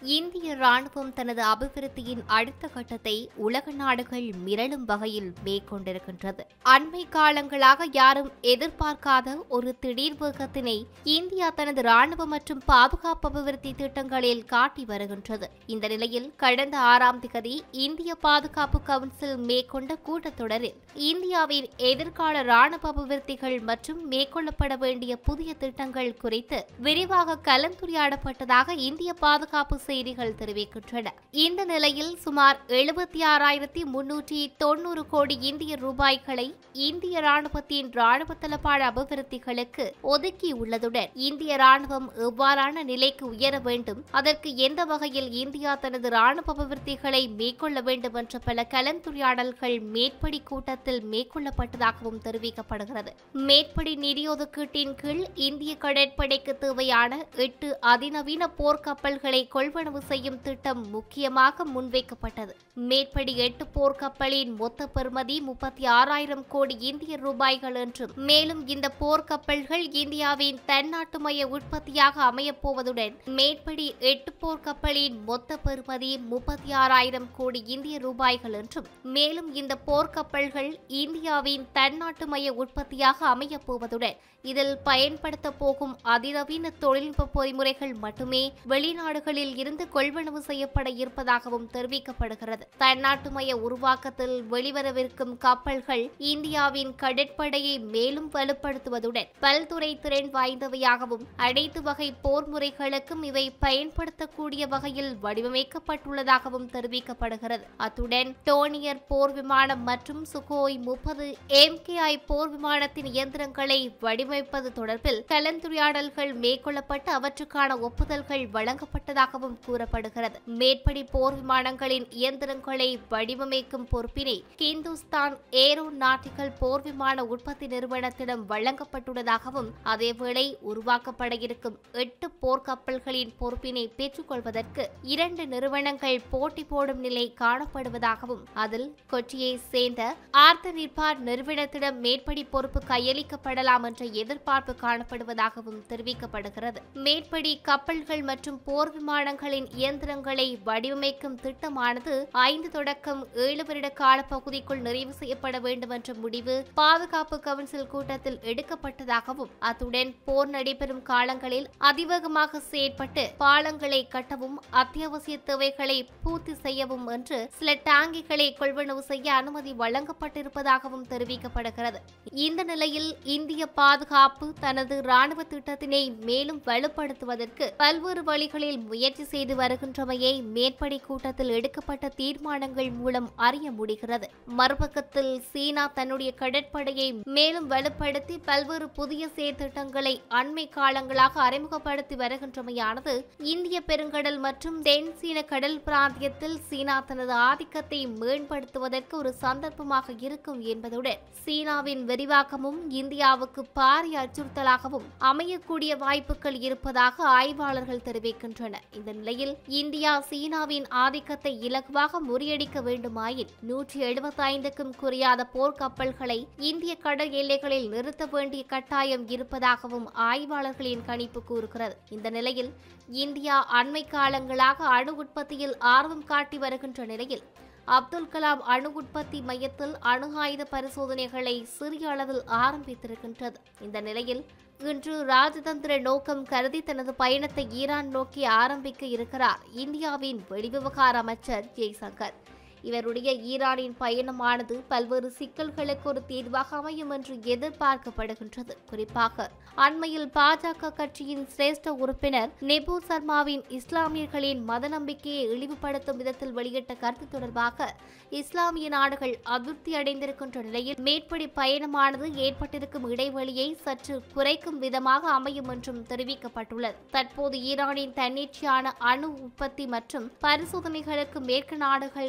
இந்திய ராணுவம் தனது அபிவிருத்தியின் அடுத்த கட்டத்தை உலக நாடுகள் மிரளும் வகையில் மேற்கொண்டிருக்கின்றது அண்மை காலங்களாக யாரும் எதிர்பார்க்காத ஒரு திடீர் வேகத்தினை இந்தியா தனது ராணுவ மற்றும் பாதுகாப்பு அபிவிருத்தி திட்டங்களில் காட்டி வருகின்றது இந்த நிலையில் கடந்த ஆறாம் திகதி இந்திய பாதுகாப்பு கவுன்சில் மேற்கொண்ட கூட்டத்தொடரில் இந்தியாவின் எதிர்கால ராணுவ அபிவிருத்திகள் மற்றும் மேற்கொள்ளப்பட வேண்டிய புதிய திட்டங்கள் குறித்து விரிவாக கலந்துரையாடப்பட்டதாக இந்திய பாதுகாப்பு செய்திகள் தெரிவிக்கின்றன இந்த நிலையில் சுமார் எழுபத்தி ஆறாயிரத்தி முன்னூற்றி தொண்ணூறு கோடி இந்திய ரூபாய்களை இந்திய ராணுவத்தின் ராணுவ தளபாட அபிவிருத்திகளுக்கு ஒதுக்கியுள்ளதுடன் இந்திய ராணுவம் எவ்வாறான நிலைக்கு உயர வேண்டும் அதற்கு எந்த வகையில் இந்தியா தனது ராணுவ அபிவிருத்திகளை மேற்கொள்ள வேண்டும் என்ற பல கலந்துரையாடல்கள் மேற்படி கூட்டத்தில் மேற்கொள்ளப்பட்டதாகவும் தெரிவிக்கப்படுகிறது மேற்படி நிதி ஒதுக்கீட்டின் கீழ் இந்திய கடற்படைக்கு தேவையான எட்டு அதிநவீன போர்க்கப்பல்களை கொள்வனவு செய்யும் திட்டம் முக்கியமாக முன்வைக்கப்பட்டது மேற்படி எட்டு போர்க்கப்பலின் மொத்த பெறுமதி முப்பத்தி ஆறாயிரம் கோடி இந்திய ரூபாய்கள் என்றும் மேலும் இந்த போர்க்கப்பல்கள் இந்தியாவின் தன்னாட்டுமய உற்பத்தியாக அமையப் போவதுடன் மேற்படி எட்டு போர்க்கப்பலின் மொத்த பெறுமதி முப்பத்தி ஆறாயிரம் கோடி இந்திய ரூபாய்கள் என்றும் மேலும் இந்த போர்க்கப்பல்கள் இந்தியாவின் தன்னாட்டுமய உற்பத்தியாக அமையப் போவதுடன் இதில் பயன்படுத்த போகும் அதிநவீன தொழில்நுட்ப பொறிமுறைகள் மட்டுமே வெளிநாடுகளில் இருந்து கொள்வனவு செய்யப்பட இருப்பதாகவும் தெரிவிக்கப்படுகிறது தன்னாட்டுமய உருவாக்கத்தில் வெளிவரவிருக்கும் கப்பல்கள் இந்தியாவின் கடற்படையை மேலும் வலுப்படுத்துவதுடன் பல்துறை திறன் வாய்ந்தவையாகவும் அனைத்து வகை போர் முறைகளுக்கும் இவை பயன்படுத்தக்கூடிய வகையில் வடிவமைக்கப்பட்டுள்ளதாகவும் தெரிவிக்கப்படுகிறது அத்துடன் டோனியர் போர் விமானம் மற்றும் சுகோய் முப்பது எம்கேஐ போர் விமானத்தின் இயந்திரங்களை வடிவமைப்பது தொடர்பில் கலந்துரையாடல்கள் மேற்கொள்ளப்பட்டு அவற்றுக்கான ஒப்புதல்கள் வழங்கப்பட்டதாகவும் கூறப்படுகிறது மேற்படி போர் விமானங்களின் இயந்திரங்களை வடிவமைக்கும் பொறுப்பினை ஹிந்துஸ்தான் ஏரோ நாட்டிக்கல் போர் விமான உற்பத்தி நிறுவனத்திடம் வழங்கப்பட்டுள்ளதாகவும் அதேவேளை உருவாக்கப்பட இருக்கும் எட்டு போர்க்கப்பல்களின் பொறுப்பினை பெற்றுக்கொள்வதற்கு இரண்டு நிறுவனங்கள் போட்டி போடும் நிலை காணப்படுவதாகவும் அதில் கொச்சியை சேர்ந்த ஆர்த்த நிர்பார் நிறுவனத்திடம் மேற்படி பொறுப்பு கையளிக்கப்படலாம் என்ற எதிர்பார்ப்பு காணப்படுவதாகவும் தெரிவிக்கப்படுகிறது மேற்படி கப்பல்கள் மற்றும் போர் விமானங்களின் இயந்திரங்களை வடிவமைக்கும் திட்டமானது ஐந்து தொடக்கம் ஏழு வருட கால பகுதிக்குள் நிறைவு செய்யப்பட வேண்டும் என்ற முடிவு பாதுகாப்பு கவுன்சில் கூட்டத்தில் எடுக்கப்பட்டதாகவும் அத்துடன் போர் நடைபெறும் காலங்களில் அதிவேகமாக செயற்பட்டு பாலங்களை கட்டவும் அத்தியாவசிய தேவைகளை பூர்த்தி செய்யவும் என்று சில டாங்கிகளை கொள்வனவு செய்ய அனுமதி வழங்கப்பட்டிருப்பதாகவும் தெரிவிக்கப்படுகிறது இந்த நிலையில் இந்திய பாதுகாப்பு தனது ராணுவ திட்டத்தினை மேலும் வலுப்படுத்துவதற்கு பல்வேறு வழிகளில் முயற்சி செய்து வருகின்றமையை மேற்படி கூட்டத்தில் எடுக்கப்பட்ட தீர்மானங்கள் மூலம் அறிய முடிகிறது மறுபக்கத்தில் சீனா தன்னுடைய கடற்படையை மேலும் வலுப்படுத்தி பல்வேறு புதிய செயற்திட்டங்களை அண்மை காலங்களாக அறிமுகப்படுத்தி வருகின்றமையானது இந்திய பெருங்கடல் மற்றும் தென் சீன கடல் பிராந்தியத்தில் சீனா தனது ஆதிக்கத்தை மேம்படுத்துவதற்கு ஒரு சந்தர்ப்பமாக இருக்கும் என்பதுடன் சீனாவின் விரிவாக்கமும் இந்தியாவுக்கு பாரிய அச்சுறுத்தலாகவும் அமையக்கூடிய வாய்ப்புகள் இருப்பதாக ஆய்வாளர்கள் தெரிவிக்கின்றனர் இந்த நிலையில் இந்தியா சீனாவின் ஆதிக்கத்தை இலகுவாக முறியடிக்க வேண்டுமாயின் நூற்றி எழுபத்தைந்துக்கும் குறையாத போர்க்கப்பல்களை இந்திய கடல் எல்லைகளில் நிறுத்த வேண்டிய கட்டாயம் இருப்பதாகவும் ஆய்வாளர்களின் கணிப்பு கூறுகிறது இந்த நிலையில் இந்தியா அண்மை காலங்களாக அணு உற்பத்தியில் ஆர்வம் காட்டி வருகின்ற நிலையில் அப்துல் கலாம் அணு உற்பத்தி மையத்தில் அணு ஆயுத பரிசோதனைகளை சிறிய அளவில் ஆரம்பித்திருக்கின்றது இந்த நிலையில் இன்று ராஜதந்திர நோக்கம் கருதி தனது பயணத்தை ஈரான் நோக்கி ஆரம்பிக்க இருக்கிறார் இந்தியாவின் வெளிவிவகார அமைச்சர் ஜெய்சங்கர் இவருடைய ஈரானின் பயணமானது பல்வேறு சிக்கல்களுக்கு ஒரு தீர்வாக அமையும் என்று எதிர்பார்க்கப்படுகின்றது குறிப்பாக அண்மையில் பாஜக கட்சியின் சிரேஷ்ட உறுப்பினர் நெபு சர்மாவின் இஸ்லாமியர்களின் மத நம்பிக்கையை இழிவுபடுத்தும் விதத்தில் வெளியிட்ட கருத்து தொடர்பாக இஸ்லாமிய நாடுகள் அதிருப்தி அடைந்திருக்கின்ற நிலையில் மேற்படி பயணமானது ஏற்பட்டிருக்கும் இடைவெளியை சற்று குறைக்கும் விதமாக அமையும் என்றும் தெரிவிக்கப்பட்டுள்ளது தற்போது ஈரானின் தன்னிச்சையான அணு உற்பத்தி மற்றும் பரிசோதனைகளுக்கு மேற்கு நாடுகள் சில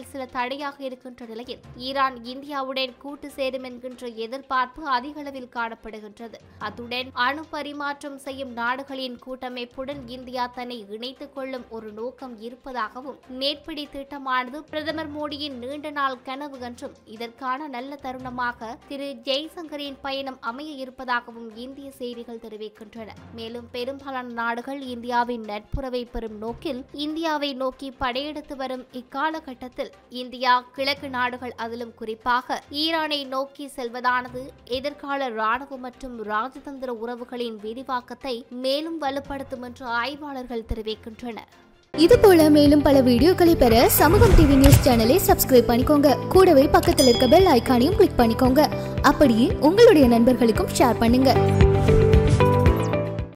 தடையாக இருக்கின்ற நிலையில் ஈரான் இந்தியாவுடன் கூட்டு சேரும் என்கின்ற எதிர்பார்ப்பு அதிக அளவில் காணப்படுகின்றது அத்துடன் அணு பரிமாற்றம் செய்யும் நாடுகளின் கூட்டமைப்புடன் இந்தியா தன்னை இணைத்துக் கொள்ளும் ஒரு நோக்கம் இருப்பதாகவும் மேற்படி திட்டமானது பிரதமர் மோடியின் நீண்ட நாள் கனவு என்றும் இதற்கான நல்ல தருணமாக திரு ஜெய்சங்கரின் பயணம் அமைய இருப்பதாகவும் இந்திய செய்திகள் தெரிவிக்கின்றன மேலும் பெரும்பாலான நாடுகள் இந்தியாவின் நட்புறவை பெறும் நோக்கில் இந்தியாவை நோக்கி படையெடுத்து வரும் இக்காலகட்டத்தில் இந்தியா கிழக்கு நாடுகள் அதிலும் குறிப்பாக ஈரானை நோக்கி செல்வதானது எதிர்கால ராணுவ மற்றும் ராஜதந்திர உறவுகளின் விரிவாக்கத்தை மேலும் வலுப்படுத்தும் என்று ஆய்வாளர்கள் தெரிவிக்கின்றனர் இது போல மேலும் பல வீடியோக்களை பெற சமூகம் டிவி நியூஸ் சேனலை சப்ஸ்கிரைப் பண்ணிக்கோங்க கூடவே பக்கத்தில் இருக்க பெல் ஐகானையும் கிளிக் பண்ணிக்கோங்க அப்படியே உங்களுடைய நண்பர்களுக்கும் ஷேர் பண்ணுங்க